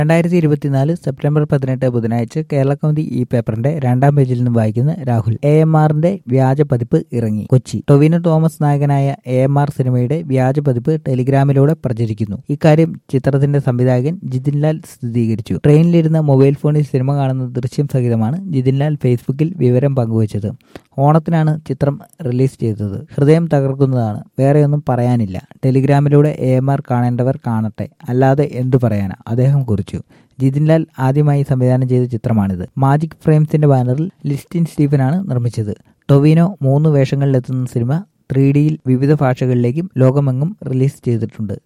രണ്ടായിരത്തി ഇരുപത്തിനാല് സെപ്റ്റംബർ പതിനെട്ട് ബുധനാഴ്ച കേരള കൗമുദി ഈ പേപ്പറിന്റെ രണ്ടാം പേജിൽ നിന്ന് വായിക്കുന്ന രാഹുൽ എ എം ആറിന്റെ വ്യാജ പതിപ്പ് ഇറങ്ങി കൊച്ചി ടൊവിനോ തോമസ് നായകനായ എ എം ആർ സിനിമയുടെ വ്യാജ പതിപ്പ് ടെലിഗ്രാമിലൂടെ പ്രചരിക്കുന്നു ഇക്കാര്യം ചിത്രത്തിന്റെ സംവിധായകൻ ജിതിൻലാൽ സ്ഥിരീകരിച്ചു ട്രെയിനിലിരുന്ന മൊബൈൽ ഫോണിൽ സിനിമ കാണുന്ന ദൃശ്യം സഹിതമാണ് ജിതിൻലാൽ ഫേസ്ബുക്കിൽ വിവരം പങ്കുവച്ചത് ഓണത്തിനാണ് ചിത്രം റിലീസ് ചെയ്തത് ഹൃദയം തകർക്കുന്നതാണ് വേറെയൊന്നും പറയാനില്ല ടെലിഗ്രാമിലൂടെ എ എം ആർ കാണേണ്ടവർ കാണട്ടെ അല്ലാതെ എന്തു പറയാനാ അദ്ദേഹം കുറിച്ചു ജിതിൻലാൽ ആദ്യമായി സംവിധാനം ചെയ്ത ചിത്രമാണിത് മാജിക് ഫ്രെയിംസിന്റെ ബാനറിൽ ലിസ്റ്റിൻ സ്റ്റീഫനാണ് നിർമ്മിച്ചത് ടൊവിനോ മൂന്ന് വേഷങ്ങളിലെത്തുന്ന സിനിമ ത്രീ ഡിയിൽ വിവിധ ഭാഷകളിലേക്കും ലോകമെങ്ങും റിലീസ് ചെയ്തിട്ടുണ്ട്